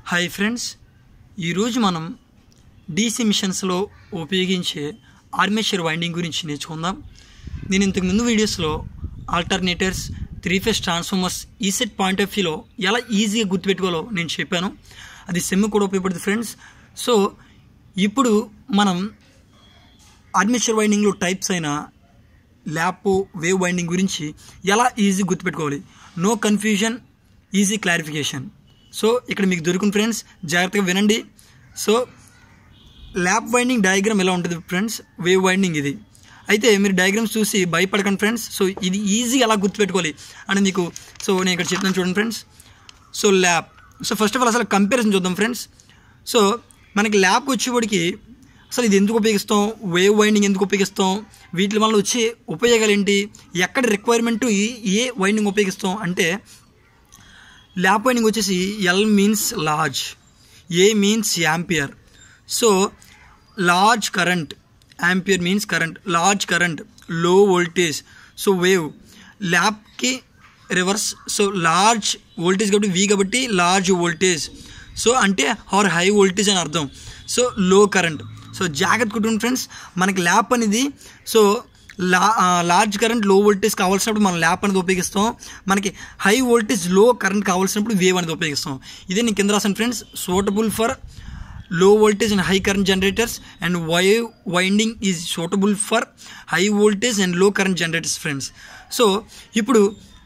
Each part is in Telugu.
హాయ్ ఫ్రెండ్స్ ఈరోజు మనం డీసీ మిషన్స్లో ఉపయోగించే ఆర్మేచర్ వైండింగ్ గురించి నేర్చుకుందాం నేను ఇంతకు ముందు వీడియోస్లో ఆల్టర్నేటర్స్ త్రీ ఫేస్ ట్రాన్స్ఫార్మర్స్ ఈ సెట్ పాయింట్ ఆఫ్ వ్యూలో ఎలా ఈజీగా గుర్తుపెట్టుకోవాలో నేను చెప్పాను అది సెమ్ కూడా ఉపయోగపడుతుంది ఫ్రెండ్స్ సో ఇప్పుడు మనం ఆర్మేచర్ వైండింగ్లో టైప్స్ అయిన ల్యాప్ వేవ్ వైండింగ్ గురించి ఎలా ఈజీ గుర్తుపెట్టుకోవాలి no confusion easy clarification so ఇక్కడ మీకు దొరుకుతుంది ఫ్రెండ్స్ జాగ్రత్తగా వినండి సో ల్యాప్ వైండింగ్ డయాగ్రామ్ ఎలా ఉంటుంది ఫ్రెండ్స్ వేవ్ వైండింగ్ ఇది అయితే మీరు డయాగ్రామ్స్ చూసి భయపడకండి ఫ్రెండ్స్ సో ఇది ఈజీ ఎలా గుర్తుపెట్టుకోవాలి అని మీకు సో నేను ఇక్కడ చెప్తాను చూడండి friends so lap so first of all అసలు కంపారిజన్ చూద్దాం ఫ్రెండ్స్ సో మనకి ల్యాబ్కి వచ్చేవాడికి అసలు ఇది ఎందుకు ఉపయోగిస్తాం వేవ్ వైండింగ్ ఎందుకు ఉపయోగిస్తాం వీటి వల్ల వచ్చే ఉపయోగాలు ఏంటి ఎక్కడ రిక్వైర్మెంట్ ఏ వైండింగ్ ఉపయోగిస్తాం అంటే ల్యాప్ వైండింగ్ వచ్చేసి L means large A means ampere so large current ampere means current large current low voltage so wave ల్యాప్కి రివర్స్ సో లార్జ్ వోల్టేజ్ కాబట్టి వి కాబట్టి లార్జ్ వోల్టేజ్ సో అంటే ఆర్ హై వోల్టేజ్ అని అర్థం సో లో కరెంట్ సో జాగ్రత్త కుటుంబం ఫ్రెండ్స్ మనకి ల్యాప్ అనేది so la large current low voltage కావాల్సినప్పుడు మనం ల్యాప్ అనేది ఉపయోగిస్తాం మనకి హై వోల్టేజ్ లో కరెంట్ కావాల్సినప్పుడు వేవ్ అనేది ఉపయోగిస్తాం ఇదే నేను కింద రాసాను friends suitable for low voltage and high current generators and wave winding is suitable for high voltage and low current generators friends so ఇప్పుడు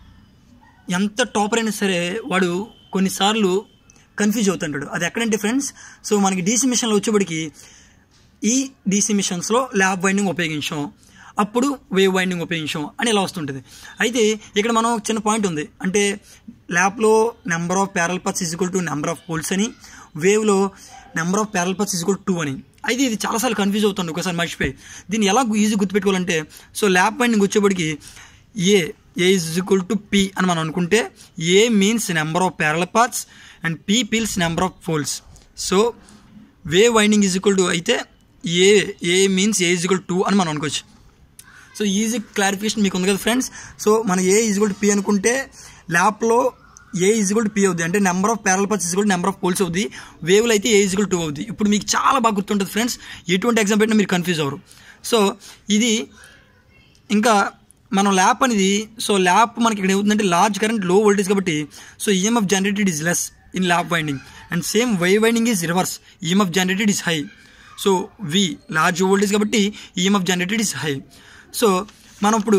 ఎంత టాపర్ అయినా సరే వాడు కొన్నిసార్లు కన్ఫ్యూజ్ అవుతుంటాడు అది ఎక్కడంటే ఫ్రెండ్స్ సో మనకి డీసీ మిషన్లో వచ్చేప్పటికి ఈ డీసీ మిషన్స్లో ల్యాబ్ వైండింగ్ ఉపయోగించాం అప్పుడు వేవ్ వైండింగ్ ఉపయోగించాం అని ఇలా వస్తుంటుంది అయితే ఇక్కడ మనం ఒక చిన్న పాయింట్ ఉంది అంటే ల్యాబ్లో number of parallel paths equal to number of poles అని వేవ్లో number of parallel paths equal two అని అయితే ఇది చాలాసార్లు కన్ఫ్యూజ్ అవుతుంది ఒకసారి మర్చిపోయి దీన్ని ఎలా ఈజీ గుర్తుపెట్టుకోవాలంటే సో ల్యాబ్ వైండింగ్ వచ్చేప్పటికి A A is equal to P అని మనం అనుకుంటే A means number of parallel paths and P poles number of poles so wave winding is equal to అయితే A A means A is equal two two మనం అనుకోవచ్చు సో ఈజీ క్లారిఫికేషన్ మీకు ఉంది కదా ఫ్రెండ్స్ సో మన A is equal to P అనుకుంటే ల్యాప్లో A is equal to P అవుద్ది అంటే number of parallel paths equal number of poles అవుద్ది వేవ్లో అయితే ఏ ఈజ్ ఈక్వల్ టూ అవుద్ది ఇప్పుడు మీకు చాలా బాగా గుర్తుంటుంది ఫ్రెండ్స్ ఎటువంటి ఎగ్జామ్ పెట్టినా మీరు కన్ఫ్యూజ్ అవ్వరు సో ఇది ఇంకా మనం ల్యాప్ అనేది సో ల్యాప్ మనకి ఇక్కడ ఏమవుతుందంటే లార్జ్ కరెంట్ లో వోల్టేజ్ కాబట్టి so EMF generated is less in lap winding and same wave winding is reverse EMF generated is high so V large voltage కాబట్టి EMF generated is high so మనం ఇప్పుడు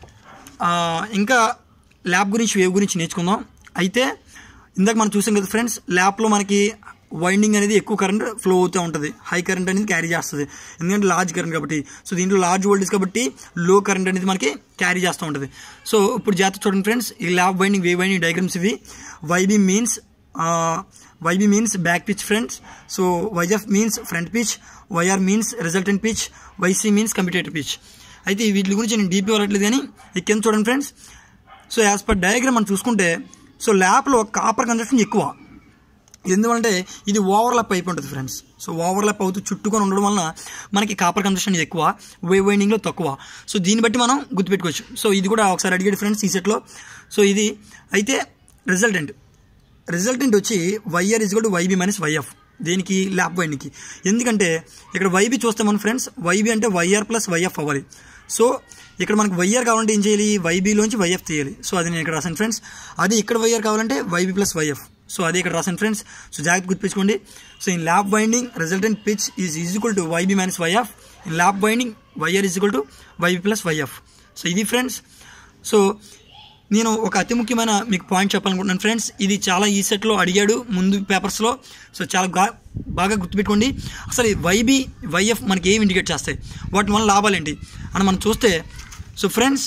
ఇంకా ల్యాబ్ గురించి వేవ్ గురించి నేర్చుకుందాం అయితే ఇందాక మనం చూసాం కదా ఫ్రెండ్స్ ల్యాప్లో మనకి వైండింగ్ అనేది ఎక్కువ కరెంట్ ఫ్లో అవుతూ ఉంటుంది హై కరెంట్ అనేది క్యారీ చేస్తుంది ఎందుకంటే లార్జ్ కరెంట్ కాబట్టి సో దీంట్లో లార్జ్ వోల్టేజ్ కాబట్టి లో కరెంట్ అనేది మనకి క్యారీ చేస్తూ ఉంటుంది సో ఇప్పుడు జాగ్రత్త చూడండి ఫ్రెండ్స్ ఈ lap winding wave winding diagrams ఇవి YB means YB means back pitch friends so YF means front pitch YR means resultant pitch YC means commutator pitch అయితే వీటి గురించి నేను డీపీ వెళ్ళట్లేదు కానీ ఈ కింద చూడండి friends so as per diagram మనం చూసుకుంటే సో ల్యాప్లో కాపర్ కన్స్ట్రక్షన్ ఎక్కువ ఎందుకంటే ఇది ఓవర్లాప్ అయిపోయి ఉంటుంది ఫ్రెండ్స్ సో ఓవర్లాప్ అవుతూ చుట్టుకొని ఉండడం వలన మనకి కాపర్ కన్స్ట్రక్షన్ ఎక్కువ వేవ్ వైండింగ్లో తక్కువ సో దీన్ని బట్టి మనం గుర్తుపెట్టుకోవచ్చు సో ఇది కూడా ఒకసారి అడిగాడు ఫ్రెండ్స్ ఈ సెట్లో సో ఇది అయితే రిజల్టెంట్ రిజల్టెంట్ వచ్చి YR is to YB minus YF దేనికి ల్యాప్ వైండింగ్కి ఎందుకంటే ఇక్కడ వైబీ చూస్తే మనం ఫ్రెండ్స్ వైబీ అంటే వైఆర్ ప్లస్ వైఎఫ్ అవ్వాలి సో ఇక్కడ మనకి వైఆర్ కావాలంటే ఏం చేయాలి వైబీలోంచి వైఎఫ్ తీయాలి సో అది నేను ఇక్కడ రాసాను ఫ్రెండ్స్ అది ఇక్కడ వైఆర్ కావాలంటే వైబీ ప్లస్ వైఎఫ్ సో అది ఇక్కడ రాసాను ఫ్రెండ్స్ సో జాగ్రత్త గుర్తుపెట్టుకోండి so in lap winding resultant pitch is equal to YB minus YF in lap winding YR is equal to YB plus YF so ఇది ఫ్రెండ్స్ సో నేను ఒక అతి ముఖ్యమైన మీకు పాయింట్ చెప్పాలనుకుంటున్నాను ఫ్రెండ్స్ ఇది చాలా ఈ సెట్లో అడిగాడు ముందు పేపర్స్లో సో చాలా బాగా గుర్తుపెట్టుకోండి అసలు వైబీ వైఎఫ్ మనకి ఏం ఇండికేట్ చేస్తాయి వాటి వల్ల లాభాలేంటి అని మనం చూస్తే సో ఫ్రెండ్స్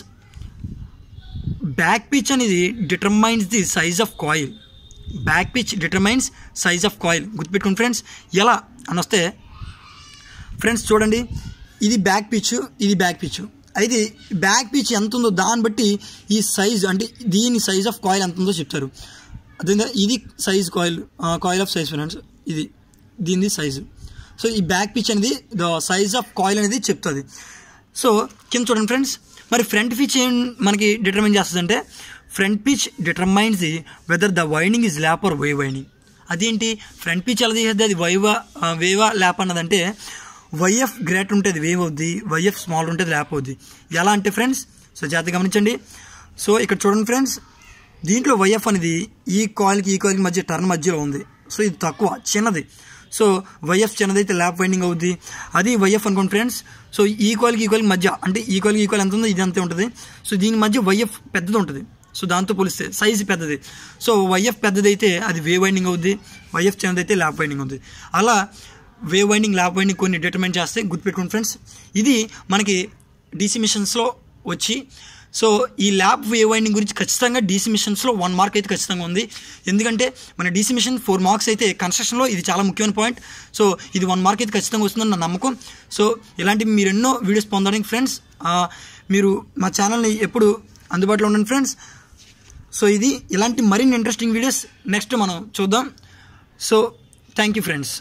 బ్యాక్ పిచ్ అనేది determines the size of coil back pitch determines size of coil గుర్తుపెట్టుకోండి ఫ్రెండ్స్ ఎలా అని వస్తే ఫ్రెండ్స్ చూడండి ఇది బ్యాక్ పిచ్ ఇది బ్యాక్ పిచ్ అయితే బ్యాక్ పిచ్ ఎంత ఉందో దాన్ని బట్టి ఈ సైజ్ అంటే దీని సైజ్ ఆఫ్ కాయిల్ ఎంత ఉందో చెప్తారు అదే ఇది size coil coil of size friends ఇది దీనిది సైజు సో ఈ బ్యాక్ పిచ్ అనేది ద సైజ్ ఆఫ్ కాయిల్ అనేది చెప్తుంది సో కింద చూడండి ఫ్రెండ్స్ మరి ఫ్రంట్ పిచ్ ఏం మనకి డిటర్మైన్ చేస్తుంది అంటే front pitch determines the whether the winding is lap or wave winding అదేంటి ఫ్రంట్ పీచ్ ఎలా తీసేది అది వైవా ఆ, వేవా ల్యాప్ అన్నదంటే వైఎఫ్ గ్రేట్ ఉంటుంది వేవ్ అవుద్ది వైఎఫ్ స్మాల్ ఉంటుంది ల్యాప్ అవుద్ది ఎలా అంటే ఫ్రెండ్స్ సో జాగ్రత్తగా గమనించండి సో ఇక్కడ చూడండి ఫ్రెండ్స్ దీంట్లో వైఎఫ్ అనేది ఈ కాయిల్కి ఈ కాయిల్కి మధ్య టర్న్ మధ్యలో ఉంది సో ఇది తక్కువ చిన్నది సో వైఎఫ్ చిన్నదైతే ల్యాప్ వైండింగ్ అవుద్ది అది వైఎఫ్ అనుకోండి ఫ్రెండ్స్ సో ఈ కాయిల్కి ఈ కాయిల్కి మధ్య అంటే ఈ కాయిల్కి ఈ కాయిల్ ఎంత ఉందో ఇది అంతే ఉంటుంది సో దీని మధ్య వైఎఫ్ పెద్దది ఉంటుంది సో దాంతో పోలిస్తే సైజ్ పెద్దది సో వైఎఫ్ పెద్దదైతే అది వే వైండింగ్ అవుద్ది వైఎఫ్ చిన్నదైతే ల్యాప్ వైండింగ్ అవుద్ది అలా వే వైండింగ్ ల్యాప్ వైండింగ్ కొన్ని డిటర్మైన్ చేస్తే గుర్తుపెట్టుకోండి ఫ్రెండ్స్ ఇది మనకి డీసీ మిషన్స్లో వచ్చి సో ఈ ల్యాబ్ వే వైండింగ్ గురించి ఖచ్చితంగా డీసీ మిషన్స్లో వన్ మార్క్ అయితే ఖచ్చితంగా ఉంది ఎందుకంటే మన డీసీ మిషన్ ఫోర్ మార్క్స్ అయితే కన్స్ట్రక్షన్లో ఇది చాలా ముఖ్యమైన పాయింట్ సో ఇది వన్ మార్క్ అయితే ఖచ్చితంగా వస్తుందని నా నమ్మకం సో ఇలాంటి మీరు ఎన్నో వీడియోస్ పొందడానికి ఫ్రెండ్స్ మీరు మా ఛానల్ని ఎప్పుడు అందుబాటులో ఉండండి ఫ్రెండ్స్ సో ఇది ఇలాంటి మరిన్ని ఇంట్రెస్టింగ్ వీడియోస్ నెక్స్ట్ మనం చూద్దాం సో థ్యాంక్ యూ ఫ్రెండ్స్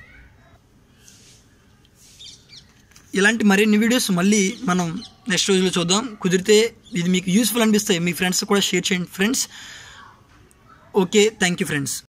ఇలాంటి మరిన్ని వీడియోస్ మళ్ళీ మనం నెక్స్ట్ రోజులో చూద్దాం కుదిరితే ఇది మీకు యూస్ఫుల్ అనిపిస్తాయి మీ ఫ్రెండ్స్ కూడా షేర్ చేయండి friends okay thank you friends